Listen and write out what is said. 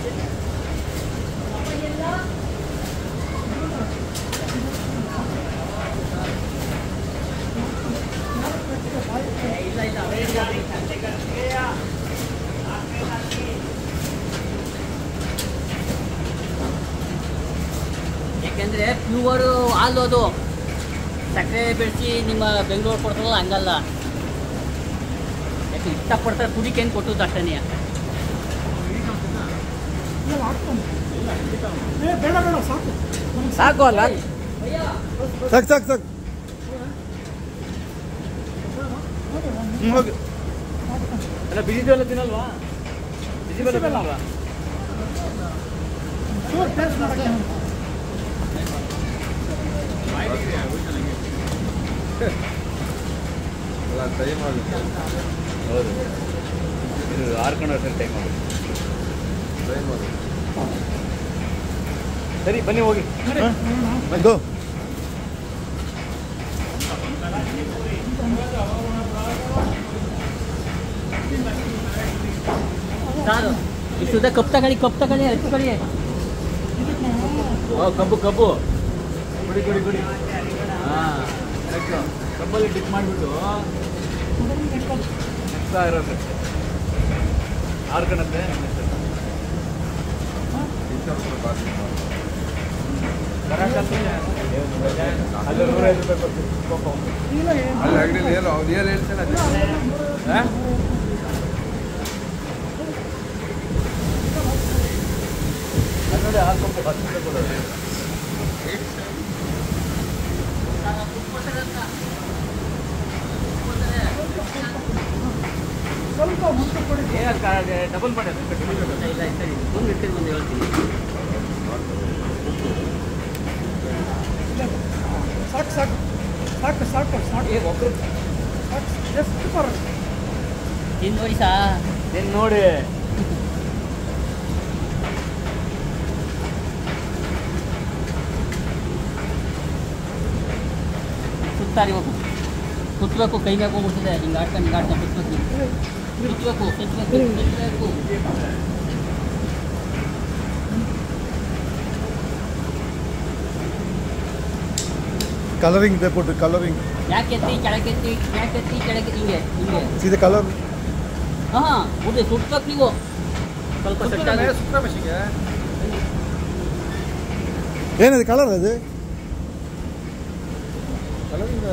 ಯಾಕೆಂದರೆ ಪ್ಯೂವರು ಹಾಲು ಅದು ಸಕ್ಕರೆ ಬೆಳೆಸಿ ನಿಮ್ಮ ಬೆಂಗಳೂರು ಕೊಡ್ತದಲ್ಲ ಹಂಗಲ್ಲ ಯಾಕೆ ಇಷ್ಟಪಡ್ತಾರೆ ಕುಡಿಕೆ ಏನು ಕೊಟ್ಟದ್ದು ಅಷ್ಟೇ ಏ ಬೇಡ ಬೇಡ ಸಾಕು ಸಾಕು ಅಲ್ಲ ಸಾಕು ಸಾಕು ಸಾಕು ಹ್ಮ್, ಹೋಗಿ ಅಲ್ಲ ಬಿಸಿದೆಲ್ಲ ತಿನ್ನಲ್ವಾ ಬಿಸಿ ಬೆಲ್ಲ ತಿನ್ನಲ್ವಾ ಚೂರು ಟೇಸ್ಟ್ ಮಾಡೋಕ್ಕೆ ಅಲ್ಲ ಟೈಮ್ ಆಗುತ್ತೆ ಹೌದು ಇದು ಆರ್ಕೊಂಡು ವರ್ಷ ಟೈಮ್ ಆಗುತ್ತೆ ಟೈಮ್ ಆಗುತ್ತೆ ಸರಿ ಬನ್ನಿ ಹೋಗಿ ಗೋ ಸಾರು ಇಷ್ಟುದ ಕಪ್ ತಗೊಳ್ಳಿ ಕಪ್ ತಗೊಳ್ಳಿ ಹಚ್ಕೊಳ್ಳಿ ಓ ಕಬ್ಬು ಕಬ್ಬು ಕುಡಿ ಕುಡಿ ಕುಡಿ ಹಾಂ ಕಬ್ಬಲ್ಲಿ ಡಿಪ್ ಮಾಡಿಬಿಟ್ಟು ನೆಕ್ಸ್ತಾ ಇರೋದು ಆರ್ಕಣತ್ತೆ ಅಲ್ಲಿ ನೂರೈದು ರೂಪಾಯಿ ಕೊಡ್ತೀನಿ ಕೋಪ ಒಂದು. ಇಲ್ಲ ಏನು ಅಲ್ಲಿ ಅಂಗಡಿಲಿ ಏನು ಅವ್ನು ಏನು ಹೇಳ್ತಾನೆ ಅದೇ ಹಾ? ಅಲ್ಲಿ ನೋಡಿ ಆ ಕಬ್ಬು ಹತ್ತು ರೂಪಾಯಿ ಕೊಡೋದು ಸ್ವಲ್ಪ ಮುಂದೆ ಕೊಡಿ ಏ ಡಬಲ್ ಮಾಡಿ ಅದು ಡಿಲಿವರಿ ಇಲ್ಲ ಇಲ್ಲ ಸರಿ ಮುಂದೆ ಇಟ್ಕೊಂಡು ಬಂದು ಹೇಳ್ತೀನಿ ಸಾಕು ಸಾಕು ಸಾಕು ಸಾಕು ಸಾಕು ಏ ಒಬ್ರು ಸಾಕು ಎಷ್ಟು ಬರುತ್ತೆ ತಿಂದು ನೋಡಿ ಸಾ ನೀನು ನೋಡಿ ಸುತ್ತಾರೆ ಇವಾಗ ಸುತ್ತಬೇಕು ಕೈ ಮ್ಯಾಗ ಹೋಗ್ಬಿಡ್ತದೆ ಹಿಂಗೆ ಆಡ್ಕೊಂಡು ಹಿಂಗೆ ಆಡ್ಕೊಂಡು ಸುತ್ತಬೇಕು ಸುತ್ತಬೇಕು ಸುತ್ತಬೇಕು ಸುತ್ತಬೇಕು ಕಲರಿಂಗ್ ಇದೆ ಕೊಟ್ಟು ಕಲರಿಂಗ್ ಯಾಕೆ ಎತ್ತಿ ಕೆಳಗೆ ಎತ್ತಿ ಯಾಕೆ ಎತ್ತಿ ಕೆಳಗೆ ಹಿಂಗೆ ಹಿಂಗೆ ಸೀದಾ ಕಲರ್ ಹಾಂ ಹೌದು ಸುತ್ತಬೇಕು ನೀವು ಸ್ವಲ್ಪ ಸೆಟ್ ಆಗಿ ಏನಿದೆ ಕಲರ್ ಅದು ಕಲರಿಂಗ್